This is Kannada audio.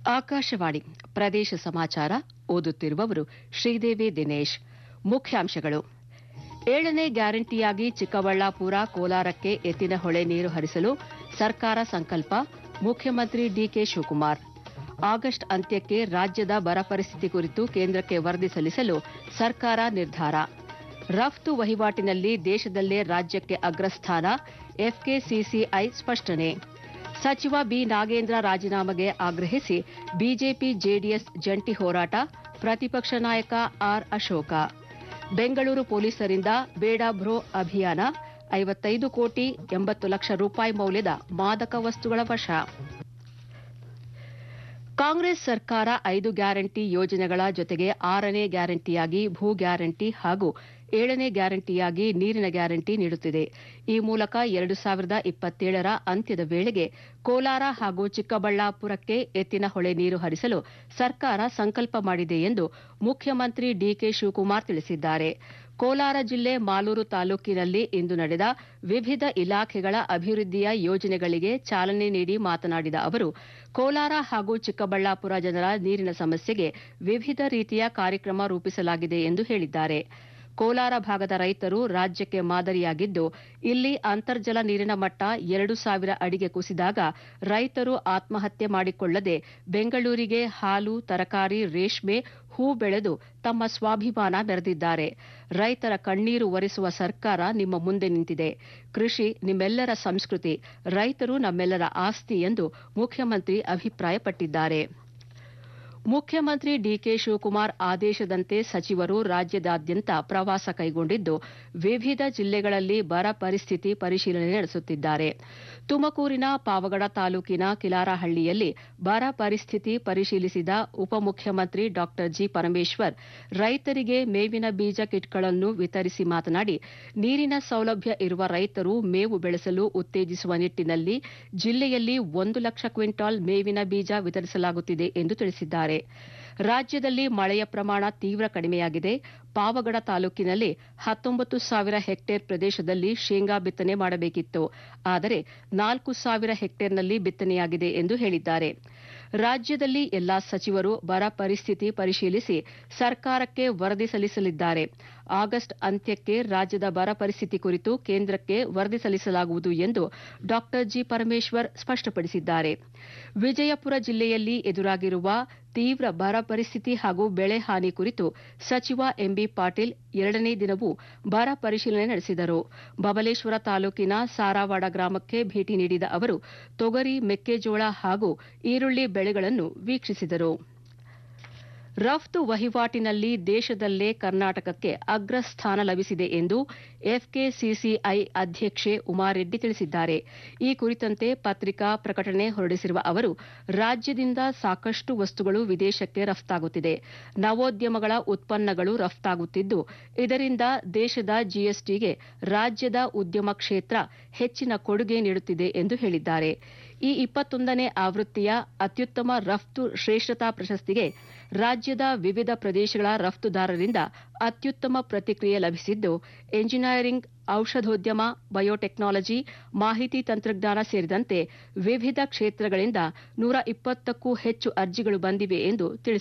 ಆಕಾಶವಾಣಿ ಪ್ರದೇಶ ಸಮಾಚಾರ ಓದುತ್ತಿರುವವರು ಶ್ರೀದೇವಿ ದಿನೇಶ್ ಮುಖ್ಯಾಂಶಗಳು ಏಳನೇ ಗ್ಯಾರಂಟಿಯಾಗಿ ಚಿಕ್ಕಬಳ್ಳಾಪುರ ಕೋಲಾರಕ್ಕೆ ಎತ್ತಿನ ಹೊಳೆ ನೀರು ಹರಿಸಲು ಸರ್ಕಾರ ಸಂಕಲ್ಪ ಮುಖ್ಯಮಂತ್ರಿ ಡಿಕೆ ಶಿವಕುಮಾರ್ ಆಗಸ್ಟ್ ಅಂತ್ಯಕ್ಕೆ ರಾಜ್ಯದ ಬರ ಪರಿಸ್ಥಿತಿ ಕುರಿತು ಕೇಂದ್ರಕ್ಕೆ ವರದಿ ಸಲ್ಲಿಸಲು ಸರ್ಕಾರ ನಿರ್ಧಾರ ರಫ್ತು ವಹಿವಾಟಿನಲ್ಲಿ ದೇಶದಲ್ಲೇ ರಾಜ್ಯಕ್ಕೆ ಅಗ್ರಸ್ಥಾನ ಎಫ್ಕೆಸಿಸಿಐ ಸ್ಪಷ್ಟನೆ ಸಚಿವ ಬಿ ನಾಗೇಂದ್ರ ರಾಜೀನಾಮೆಗೆ ಆಗ್ರಹಿಸಿ ಬಿಜೆಪಿ ಜೆಡಿಎಸ್ ಜಂಟಿ ಹೋರಾಟ ಪ್ರತಿಪಕ್ಷ ನಾಯಕ ಆರ್ ಅಶೋಕ ಬೆಂಗಳೂರು ಪೊಲೀಸರಿಂದ ಬೇಡ ಬ್ರೋ ಅಭಿಯಾನ ಐವತ್ತೈದು ಕೋಟಿ ಎಂಬತ್ತು ಲಕ್ಷ ರೂಪಾಯಿ ಮೌಲ್ಯದ ಮಾದಕ ವಸ್ತುಗಳ ವಶ ಕಾಂಗ್ರೆಸ್ ಸರ್ಕಾರ ಐದು ಗ್ಯಾರಂಟಿ ಯೋಜನೆಗಳ ಜೊತೆಗೆ ಆರನೇ ಗ್ಯಾರಂಟಿಯಾಗಿ ಭೂ ಗ್ಯಾರಂಟಿ ಹಾಗೂ ಏಳನೇ ಗ್ಯಾರಂಟಿಯಾಗಿ ನೀರಿನ ಗ್ಯಾರಂಟಿ ನೀಡುತ್ತಿದೆ ಈ ಮೂಲಕ ಎರಡು ಸಾವಿರದ ಇಪ್ಪತ್ತೇಳರ ಅಂತ್ಯದ ವೇಳೆಗೆ ಕೋಲಾರ ಹಾಗೂ ಚಿಕ್ಕಬಳ್ಳಾಪುರಕ್ಕೆ ಎತ್ತಿನ ಹೊಳೆ ನೀರು ಹರಿಸಲು ಸರ್ಕಾರ ಸಂಕಲ್ಪ ಮಾಡಿದೆ ಎಂದು ಮುಖ್ಯಮಂತ್ರಿ ಡಿಕೆ ಶಿವಕುಮಾರ್ ತಿಳಿಸಿದ್ದಾರೆ ಕೋಲಾರ ಜಿಲ್ಲೆ ಮಾಲೂರು ತಾಲೂಕಿನಲ್ಲಿ ಇಂದು ನಡೆದ ವಿವಿಧ ಇಲಾಖೆಗಳ ಅಭಿವೃದ್ಧಿಯ ಯೋಜನೆಗಳಿಗೆ ಚಾಲನೆ ನೀಡಿ ಮಾತನಾಡಿದ ಅವರು ಕೋಲಾರ ಹಾಗೂ ಚಿಕ್ಕಬಳ್ಳಾಪುರ ಜನರ ನೀರಿನ ಸಮಸ್ಯೆಗೆ ವಿವಿಧ ರೀತಿಯ ಕಾರ್ಯಕ್ರಮ ರೂಪಿಸಲಾಗಿದೆ ಎಂದು ಹೇಳಿದ್ದಾರೆ ಕೋಲಾರ ಭಾಗದ ರೈತರು ರಾಜ್ಯಕ್ಕೆ ಮಾದರಿಯಾಗಿದ್ದು ಇಲ್ಲಿ ಅಂತರ್ಜಲ ನೀರಿನ ಮಟ್ಟ ಎರಡು ಸಾವಿರ ಅಡಿಗೆ ಕುಸಿದಾಗ ರೈತರು ಆತ್ಮಹತ್ಯೆ ಮಾಡಿಕೊಳ್ಳದೆ ಬೆಂಗಳೂರಿಗೆ ಹಾಲು ತರಕಾರಿ ರೇಷ್ಮೆ ಹೂ ಬೆಳೆದು ತಮ್ಮ ಸ್ವಾಭಿಮಾನ ಮೆರೆದಿದ್ದಾರೆ ರೈತರ ಕಣ್ಣೀರು ಒರೆಸುವ ಸರ್ಕಾರ ನಿಮ್ಮ ಮುಂದೆ ನಿಂತಿದೆ ಕೃಷಿ ನಿಮ್ಮೆಲ್ಲರ ಸಂಸ್ಕೃತಿ ರೈತರು ನಮ್ಮೆಲ್ಲರ ಆಸ್ತಿ ಎಂದು ಮುಖ್ಯಮಂತ್ರಿ ಅಭಿಪ್ರಾಯಪಟ್ಟಿದ್ದಾರೆ ಮುಖ್ಯಮಂತ್ರಿ ಡಿಕೆ ಶಿವಕುಮಾರ್ ಆದೇಶದಂತೆ ಸಚಿವರು ರಾಜ್ಯದಾದ್ಯಂತ ಪ್ರವಾಸ ಕೈಗೊಂಡಿದ್ದು ವಿವಿಧ ಜಿಲ್ಲೆಗಳಲ್ಲಿ ಬರ ಪರಿಸ್ಥಿತಿ ಪರಿಶೀಲನೆ ನಡೆಸುತ್ತಿದ್ದಾರೆ ತುಮಕೂರಿನ ಪಾವಗಡ ತಾಲೂಕಿನ ಕಿಲಾರಹಳ್ಳಿಯಲ್ಲಿ ಬರ ಪರಿಸ್ಥಿತಿ ಪರಿಶೀಲಿಸಿದ ಉಪಮುಖ್ಯಮಂತ್ರಿ ಡಾ ಜಿ ಪರಮೇಶ್ವರ್ ರೈತರಿಗೆ ಮೇವಿನ ಬೀಜ ಕಿಟ್ಗಳನ್ನು ವಿತರಿಸಿ ಮಾತನಾಡಿ ನೀರಿನ ಸೌಲಭ್ಯ ಇರುವ ರೈತರು ಮೇವು ಬೆಳೆಸಲು ಉತ್ತೇಜಿಸುವ ನಿಟ್ಟಿನಲ್ಲಿ ಜಿಲ್ಲೆಯಲ್ಲಿ ಒಂದು ಲಕ್ಷ ಕ್ವಿಂಟಾಲ್ ಮೇವಿನ ಬೀಜ ವಿತರಿಸಲಾಗುತ್ತಿದೆ ಎಂದು ತಿಳಿಸಿದ್ದಾರೆ ರಾಜ್ಯದಲ್ಲಿ ಮಳೆಯ ಪ್ರಮಾಣ ತೀವ್ರ ಕಡಿಮೆಯಾಗಿದೆ ಪಾವಗಡ ತಾಲೂಕಿನಲ್ಲಿ ಹತ್ತೊಂಬತ್ತು ಸಾವಿರ ಹೆಕ್ಟೇರ್ ಪ್ರದೇಶದಲ್ಲಿ ಶೇಂಗಾ ಬಿತ್ತನೆ ಮಾಡಬೇಕಿತ್ತು ಆದರೆ ನಾಲ್ಕು ಸಾವಿರ ಹೆಕ್ಟೇರ್ನಲ್ಲಿ ಬಿತ್ತನೆಯಾಗಿದೆ ಎಂದು ಹೇಳಿದ್ದಾರೆ ರಾಜ್ಯದಲ್ಲಿ ಎಲ್ಲಾ ಸಚಿವರು ಬರ ಪರಿಸ್ಥಿತಿ ಪರಿಶೀಲಿಸಿ ಸರ್ಕಾರಕ್ಕೆ ವರದಿ ಸಲ್ಲಿಸಲಿದ್ದಾರೆ ಆಗಸ್ಟ್ ಅಂತ್ಯಕ್ಕೆ ರಾಜ್ಯದ ಬರ ಪರಿಸ್ಥಿತಿ ಕುರಿತು ಕೇಂದ್ರಕ್ಕೆ ವರದಿ ಸಲ್ಲಿಸಲಾಗುವುದು ಎಂದು ಡಾ ಜಿ ಪರಮೇಶ್ವರ್ ಸ್ಪಷ್ಟಪಡಿಸಿದ್ದಾರೆ ವಿಜಯಪುರ ಜಿಲ್ಲೆಯಲ್ಲಿ ಎದುರಾಗಿರುವ ತೀವ್ರ ಬರ ಪರಿಸ್ಥಿತಿ ಹಾಗೂ ಬೆಳೆ ಹಾನಿ ಕುರಿತು ಸಚಿವ ಎಂಬಿ ಪಾಟೀಲ್ ಎರಡನೇ ದಿನವೂ ಬರ ಪರಿಶೀಲನೆ ನಡೆಸಿದರು ಬಬಲೇಶ್ವರ ತಾಲೂಕಿನ ಸಾರಾವಾಡ ಗ್ರಾಮಕ್ಕೆ ಭೇಟಿ ನೀಡಿದ ಅವರು ತೊಗರಿ ಮೆಕ್ಕೆಜೋಳ ಹಾಗೂ ಈರುಳ್ಳಿ ಬೆಳೆಗಳನ್ನು ವೀಕ್ಷಿಸಿದರು ರಫ್ತು ವಹಿವಾಟಿನಲ್ಲಿ ದೇಶದಲ್ಲೇ ಕರ್ನಾಟಕಕ್ಕೆ ಅಗ್ರಸ್ಥಾನ ಲಭಿಸಿದೆ ಎಂದು ಎಫ್ಕೆಸಿಸಿಐ ಅಧ್ಯಕ್ಷೆ ಉಮಾರೆಡ್ಡಿ ತಿಳಿಸಿದ್ದಾರೆ ಈ ಕುರಿತಂತೆ ಪತ್ರಿಕಾ ಪ್ರಕಟಣೆ ಹೊರಡಿಸಿರುವ ಅವರು ರಾಜ್ಯದಿಂದ ಸಾಕಷ್ಟು ವಸ್ತುಗಳು ವಿದೇಶಕ್ಕೆ ರಫ್ತಾಗುತ್ತಿದೆ ನವೋದ್ಯಮಗಳ ಉತ್ಪನ್ನಗಳು ರಫ್ತಾಗುತ್ತಿದ್ದು ಇದರಿಂದ ದೇಶದ ಜಿಎಸ್ಟಿಗೆ ರಾಜ್ಯದ ಉದ್ಯಮ ಕ್ಷೇತ್ರ ಹೆಚ್ಚಿನ ಕೊಡುಗೆ ನೀಡುತ್ತಿದೆ ಎಂದು ಹೇಳಿದ್ದಾರೆ ಈ ಇಪ್ಪತ್ತೊಂದನೇ ಆವೃತ್ತಿಯ ಅತ್ಯುತ್ತಮ ರಫ್ತು ಶ್ರೇಷ್ಠತಾ ಪ್ರಶಸ್ತಿಗೆ ರಾಜ್ಯದ ವಿವಿಧ ಪ್ರದೇಶಗಳ ರಫ್ತುದಾರರಿಂದ ಅತ್ಯುತ್ತಮ ಪ್ರತಿಕ್ರಿಯೆ ಲಭಿಸಿದ್ದು ಎಂಜಿನಿಯರಿಂಗ್ ಔಷಧೋದ್ಯಮ ಬಯೋಟೆಕ್ನಾಲಜಿ ಮಾಹಿತಿ ತಂತ್ರಜ್ಞಾನ ಸೇರಿದಂತೆ ವಿವಿಧ ಕ್ಷೇತ್ರಗಳಿಂದ ನೂರ ಇಪ್ಪತ್ತಕ್ಕೂ ಹೆಚ್ಚು ಅರ್ಜಿಗಳು ಬಂದಿವೆ ಎಂದು ತಿಳಿಸಿದ್ದಾರೆ